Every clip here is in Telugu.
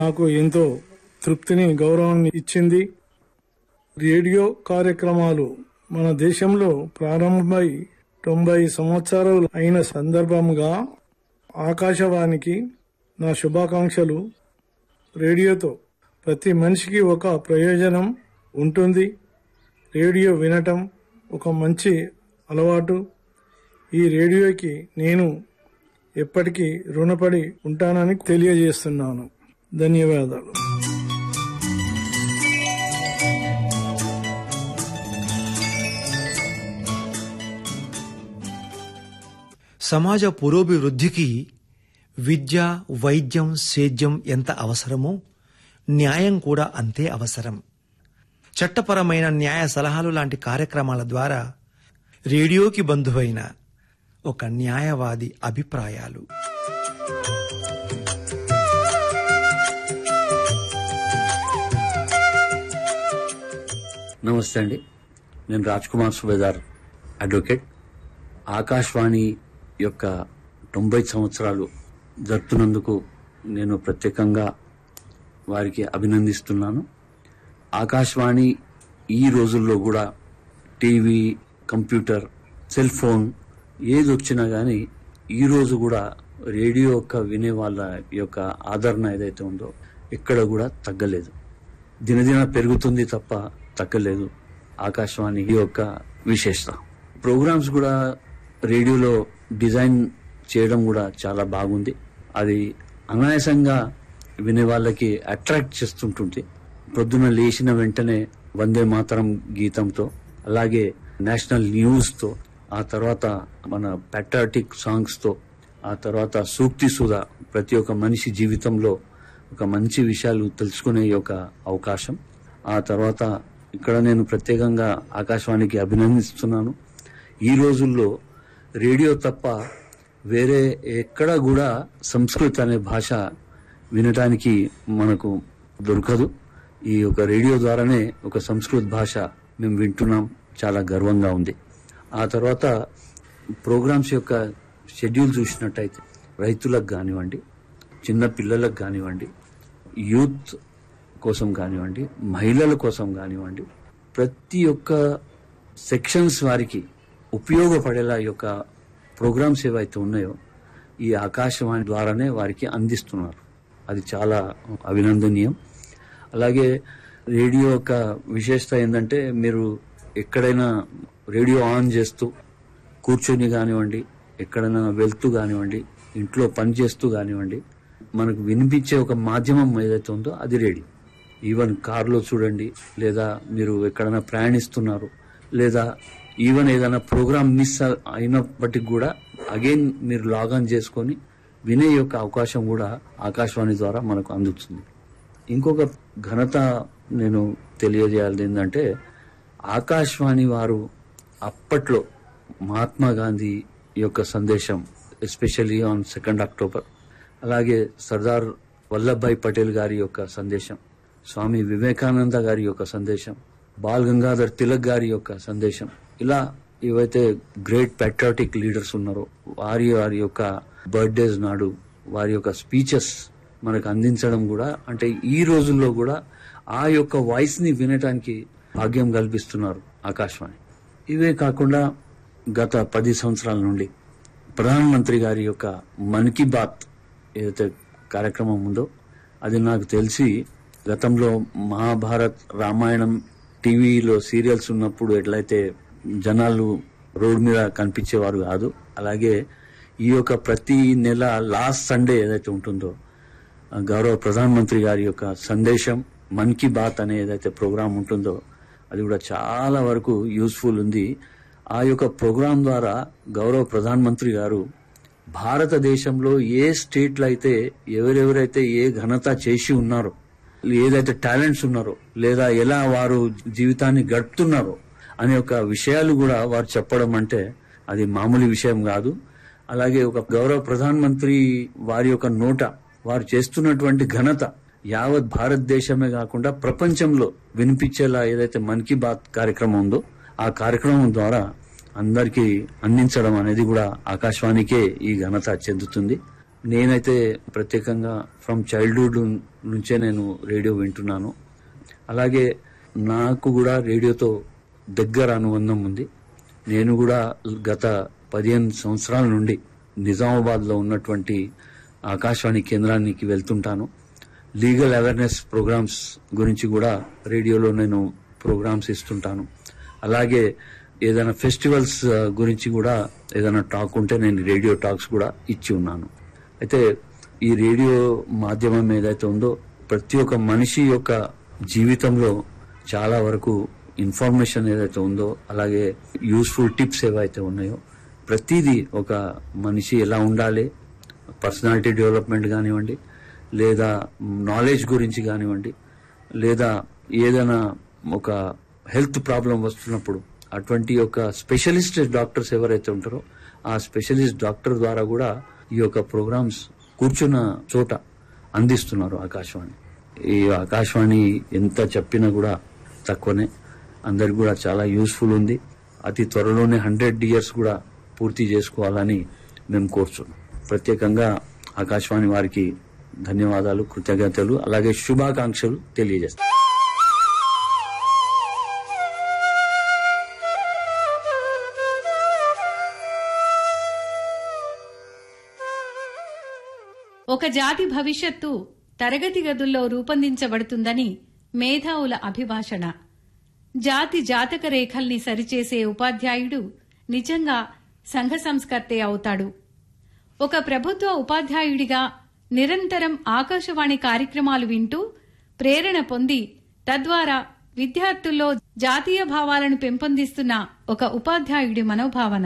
నాకు ఎంతో తృప్తిని గౌరవాన్ని ఇచ్చింది రేడియో కార్యక్రమాలు మన దేశంలో ప్రారంభమై తొంభై సంవత్సరాలు అయిన సందర్భంగా ఆకాశవాణికి నా శుభాకాంక్షలు రేడియోతో ప్రతి మనిషికి ఒక ప్రయోజనం ఉంటుంది రేడియో వినటం ఒక మంచి అలవాటు ఈ రేడియోకి నేను ఎప్పటికీ రుణపడి ఉంటానని తెలియజేస్తున్నాను ధన్యవాదాలు సమాజ పురోభివృద్ధికి విద్య వైద్యం సేద్యం ఎంత అవసరమో న్యాయం కూడా అంతే అవసరం చట్టపరమైన న్యాయ సలహాలు లాంటి కార్యక్రమాల ద్వారా రేడియోకి బంధువైన ఒక న్యాయవాది అభిప్రాయాలు నమస్తే అండి నేను రాజ్ కుమార్ సుబేదార్ అడ్వకేట్ ఆకాశవాణి యొక్క తొంభై సంవత్సరాలు జరుపుతున్నందుకు నేను ప్రత్యేకంగా వారికి అభినందిస్తున్నాను ఆకాశవాణి ఈ రోజుల్లో కూడా టీవీ కంప్యూటర్ సెల్ ఫోన్ ఏది వచ్చినా కానీ ఈ రోజు కూడా రేడియో యొక్క వినే వాళ్ళ యొక్క ఆదరణ ఏదైతే ఉందో ఎక్కడ కూడా తగ్గలేదు దినదిన పెరుగుతుంది తప్ప తగ్గలేదు ఆకాశవాణి యొక్క విశేషత ప్రోగ్రామ్స్ కూడా రేడియోలో డిజైన్ చేయడం కూడా చాలా బాగుంది అది అనాయాసంగా వినే వాళ్ళకి అట్రాక్ట్ చేస్తుంటుంది పొద్దున లేచిన వెంటనే వందే మాతరం గీతంతో అలాగే నేషనల్ న్యూస్ తో ఆ తర్వాత మన పెట్రాటిక్ సాంగ్స్ తో ఆ తర్వాత సూక్తి సుధ ప్రతి ఒక్క మనిషి జీవితంలో ఒక మంచి విషయాలు తెలుసుకునే ఒక అవకాశం ఆ తర్వాత ఇక్కడ నేను ప్రత్యేకంగా ఆకాశవాణికి అభినందిస్తున్నాను ఈ రోజుల్లో రేడియో తప్ప వేరే ఎక్కడ కూడా సంస్కృత్ అనే భాష వినటానికి మనకు దొరకదు ఈ యొక్క రేడియో ద్వారానే ఒక సంస్కృత భాష మేము వింటున్నాం చాలా గర్వంగా ఉంది ఆ తర్వాత ప్రోగ్రామ్స్ యొక్క షెడ్యూల్ చూసినట్టయితే రైతులకు కానివ్వండి చిన్న పిల్లలకు కానివ్వండి యూత్ కోసం కానివ్వండి మహిళల కోసం కానివ్వండి ప్రతి ఒక్క సెక్షన్స్ వారికి ఉపయోగపడేలా ఈ యొక్క ప్రోగ్రామ్స్ ఏవైతే ఉన్నాయో ఈ ఆకాశవాణి ద్వారానే వారికి అందిస్తున్నారు అది చాలా అభినందనీయం అలాగే రేడియో యొక్క విశేషత ఏంటంటే మీరు ఎక్కడైనా రేడియో ఆన్ చేస్తూ కూర్చొని కానివ్వండి ఎక్కడైనా వెళ్తూ కానివ్వండి ఇంట్లో పని చేస్తూ కానివ్వండి మనకు వినిపించే ఒక మాధ్యమం ఏదైతే ఉందో అది రేడియో ఈవెన్ కార్లో చూడండి లేదా మీరు ఎక్కడైనా ప్రయాణిస్తున్నారు లేదా ఈవెన్ ఏదైనా ప్రోగ్రామ్ మిస్ అయినప్పటికి కూడా అగైన్ మీరు లాగాన్ చేసుకొని వినే యొక్క అవకాశం కూడా ఆకాశవాణి ద్వారా మనకు అందుతుంది ఇంకొక ఘనత నేను తెలియజేయాలి ఏంటంటే ఆకాశవాణి వారు అప్పట్లో మహాత్మా గాంధీ యొక్క సందేశం ఎస్పెషల్లీ ఆన్ సెకండ్ అక్టోబర్ అలాగే సర్దార్ వల్లభాయ్ పటేల్ గారి యొక్క సందేశం స్వామి వివేకానంద గారి యొక్క సందేశం బాల్ గంగాధర్ తిలక్ గారి యొక్క సందేశం ఇలా ఏవైతే గ్రేట్ పెట్రాటిక్ లీడర్స్ ఉన్నారో వారి వారి యొక్క బర్త్డేస్ నాడు వారి యొక్క స్పీచెస్ మనకు అందించడం కూడా అంటే ఈ రోజుల్లో కూడా ఆ యొక్క వాయిస్ ని వినటానికి భాగ్యం కల్పిస్తున్నారు ఆకాశవాణి ఇవే కాకుండా గత పది సంవత్సరాల నుండి ప్రధానమంత్రి గారి యొక్క మన్ కీ బాత్ ఏదైతే కార్యక్రమం ఉందో అది నాకు తెలిసి గతంలో మహాభారత్ రామాయణం టీవీలో సీరియల్స్ ఉన్నప్పుడు ఎట్లయితే జనాలు రోడ్ మీద కనిపించేవారు కాదు అలాగే ఈ యొక్క ప్రతి నెల లాస్ట్ సండే ఏదైతే ఉంటుందో ఆ గౌరవ ప్రధానమంత్రి గారి యొక్క సందేశం మన్ కీ బాత్ అనే ఏదైతే ప్రోగ్రాం ఉంటుందో అది కూడా చాలా వరకు యూస్ఫుల్ ఉంది ఆ యొక్క ప్రోగ్రాం ద్వారా గౌరవ ప్రధానమంత్రి గారు భారతదేశంలో ఏ స్టేట్లు అయితే ఎవరెవరైతే ఏ ఘనత చేసి ఉన్నారో ఏదైతే టాలెంట్స్ ఉన్నారో లేదా ఎలా వారు జీవితాన్ని గడుపుతున్నారో అనే ఒక విషయాలు కూడా వారు చెప్పడం అంటే అది మామూలు విషయం కాదు అలాగే ఒక గౌరవ ప్రధానమంత్రి వారి యొక్క నోట వారు చేస్తున్నటువంటి ఘనత యావత్ భారతదేశమే కాకుండా ప్రపంచంలో వినిపించేలా ఏదైతే మన్ కీ బాత్ కార్యక్రమం ఉందో ఆ కార్యక్రమం ద్వారా అందరికీ అందించడం అనేది కూడా ఆకాశవాణికే ఈ ఘనత చెందుతుంది నేనైతే ప్రత్యేకంగా ఫ్రమ్ చైల్డ్హుడ్ నుంచే నేను రేడియో వింటున్నాను అలాగే నాకు కూడా రేడియోతో దగ్గర అనుబంధం ఉంది నేను కూడా గత పదిహేను సంవత్సరాల నుండి నిజామాబాద్లో ఉన్నటువంటి ఆకాశవాణి కేంద్రానికి వెళ్తుంటాను లీగల్ అవేర్నెస్ ప్రోగ్రామ్స్ గురించి కూడా రేడియోలో నేను ప్రోగ్రామ్స్ ఇస్తుంటాను అలాగే ఏదైనా ఫెస్టివల్స్ ఆ, గురించి కూడా ఏదైనా టాక్ ఉంటే నేను రేడియో టాక్స్ కూడా ఇచ్చి ఉన్నాను అయితే ఈ రేడియో మాధ్యమం ఏదైతే ఉందో ప్రతి ఒక్క మనిషి యొక్క జీవితంలో చాలా వరకు ఇన్ఫర్మేషన్ ఏదైతే ఉందో అలాగే యూస్ఫుల్ టిప్స్ ఏవైతే ఉన్నాయో ప్రతిదీ ఒక మనిషి ఎలా ఉండాలి పర్సనాలిటీ డెవలప్మెంట్ కానివ్వండి లేదా నాలెడ్జ్ గురించి కానివ్వండి లేదా ఏదైనా ఒక హెల్త్ ప్రాబ్లం వస్తున్నప్పుడు అటువంటి యొక్క స్పెషలిస్ట్ డాక్టర్స్ ఎవరైతే ఉంటారో ఆ స్పెషలిస్ట్ డాక్టర్ ద్వారా కూడా ఈ యొక్క ప్రోగ్రామ్స్ కూర్చున్న చోట అందిస్తున్నారు ఆకాశవాణి ఈ ఆకాశవాణి ఎంత చెప్పినా కూడా తక్కువనే అందరికి కూడా చాలా యూస్ఫుల్ ఉంది అతి త్వరలోనే హండ్రెడ్ ఇయర్స్ కూడా పూర్తి చేసుకోవాలని మేము కోరుచున్నాం ప్రత్యేకంగా ఆకాశవాణి వారికి ధన్యవాదాలు కృతజ్ఞతలు అలాగే శుభాకాంక్షలు తెలియజేస్తాం ఒక జాతి భవిష్యత్తు తరగతి గదుల్లో రూపొందించబడుతుందని మేధావుల అభిభాషణ జాతి జాతక రేఖల్ని సరిచేసే ఉపాధ్యాయుడు నిజంగా సంఘ సంస్కర్తే అవుతాడు ఒక ప్రభుత్వ ఉపాధ్యాయుడిగా నిరంతరం ఆకాశవాణి కార్యక్రమాలు వింటూ ప్రేరణ పొంది తద్వారా విద్యార్థుల్లో జాతీయ భావాలను పెంపొందిస్తున్న ఒక ఉపాధ్యాయుడి మనోభావన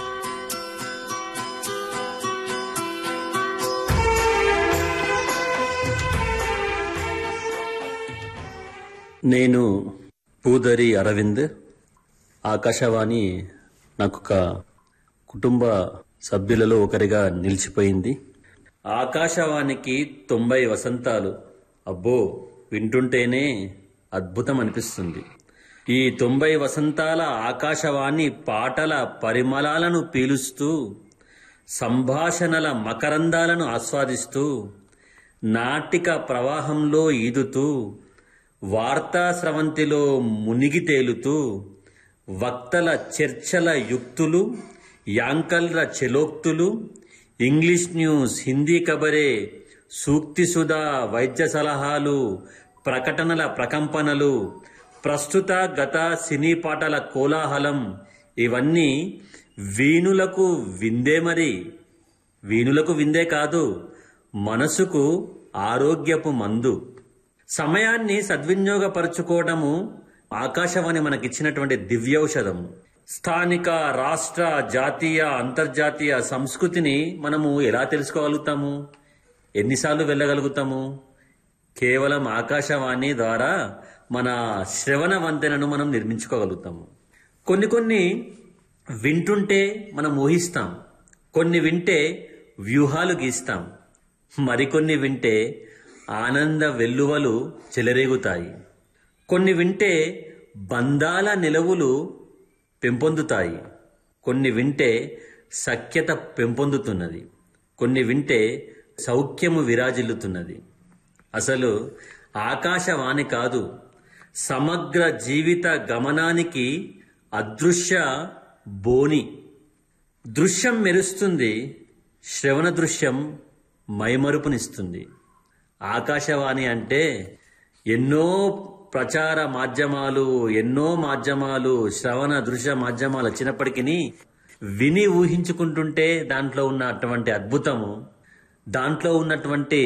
నేను పూదరి అరవింద్ ఆకాశవాణి నాకు ఒక కుటుంబ సభ్యులలో ఒకరిగా నిలిచిపోయింది ఆకాశవాణికి తొంభై వసంతాలు అబ్బో వింటుంటేనే అద్భుతం అనిపిస్తుంది ఈ తొంభై వసంతాల ఆకాశవాణి పాటల పరిమళాలను పీలుస్తూ సంభాషణల మకరందాలను ఆస్వాదిస్తూ నాటిక ప్రవాహంలో ఈదుతూ వార్తా స్రవంతిలో మునిగి తేలుతూ వక్తల చర్చల యుక్తులు యాంకల్ర చెలోక్తులు ఇంగ్లీష్ న్యూస్ హిందీ కబరే సూక్తి సుధా వైద్య సలహాలు ప్రకటనల ప్రకంపనలు ప్రస్తుత గత సినీ పాటల కోలాహలం ఇవన్నీ వీణులకు విందే మరి వీణులకు విందే కాదు మనసుకు ఆరోగ్యపు మందు సమయాన్ని సద్వినియోగపరచుకోవడము ఆకాశవాణి మనకిచ్చినటువంటి దివ్యౌషధం స్థానిక రాష్ట్ర జాతీయ అంతర్జాతీయ సంస్కృతిని మనము ఎలా తెలుసుకోగలుగుతాము ఎన్నిసార్లు వెళ్ళగలుగుతాము కేవలం ఆకాశవాణి ద్వారా మన శ్రవణ వంతెనను మనం నిర్మించుకోగలుగుతాము కొన్ని కొన్ని వింటుంటే మనం ఊహిస్తాం కొన్ని వింటే వ్యూహాలు గీస్తాం మరికొన్ని వింటే ఆనంద వెల్లువలు చెలరేగుతాయి కొన్ని వింటే బంధాల నిలవులు పెంపొందుతాయి కొన్ని వింటే సఖ్యత పెంపొందుతున్నది కొన్ని వింటే సౌఖ్యము విరాజిల్లుతున్నది అసలు ఆకాశవాణి కాదు సమగ్ర జీవిత గమనానికి అదృశ్య బోని దృశ్యం మెరుస్తుంది శ్రవణ దృశ్యం మైమరుపునిస్తుంది ఆకాశవాణి అంటే ఎన్నో ప్రచార మాధ్యమాలు ఎన్నో మాధ్యమాలు శ్రవణ దృశ్య మాధ్యమాలు వచ్చినప్పటికీ విని ఊహించుకుంటుంటే దాంట్లో ఉన్నటువంటి అద్భుతము దాంట్లో ఉన్నటువంటి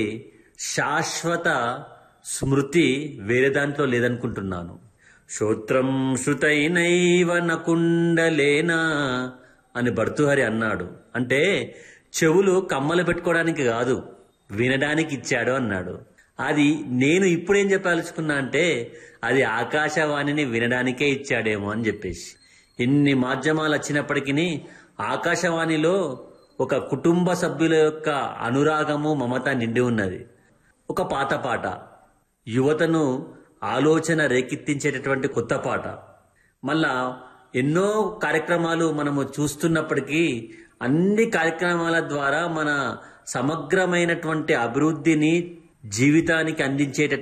శాశ్వత స్మృతి వేరే దాంట్లో లేదనుకుంటున్నాను శ్రోత్రం శృతైనైవ నకుండలేనా అని భర్తుహరి అన్నాడు అంటే చెవులు కమ్మలు పెట్టుకోవడానికి కాదు వినడానికి ఇచ్చాడు అన్నాడు అది నేను ఇప్పుడేం చెప్పాల్చుకున్నా అంటే అది ఆకాశవాణిని వినడానికే ఇచ్చాడేమో అని చెప్పేసి ఇన్ని మాధ్యమాలు వచ్చినప్పటికీ ఆకాశవాణిలో ఒక కుటుంబ సభ్యుల యొక్క అనురాగము మమత నిండి ఉన్నది ఒక పాత పాట యువతను ఆలోచన రేకెత్తించేటటువంటి కొత్త పాట మళ్ళా ఎన్నో కార్యక్రమాలు మనము చూస్తున్నప్పటికీ అన్ని కార్యక్రమాల ద్వారా మన సమగ్రమైనటువంటి అభివృద్ధిని జీవితానికి అందించేట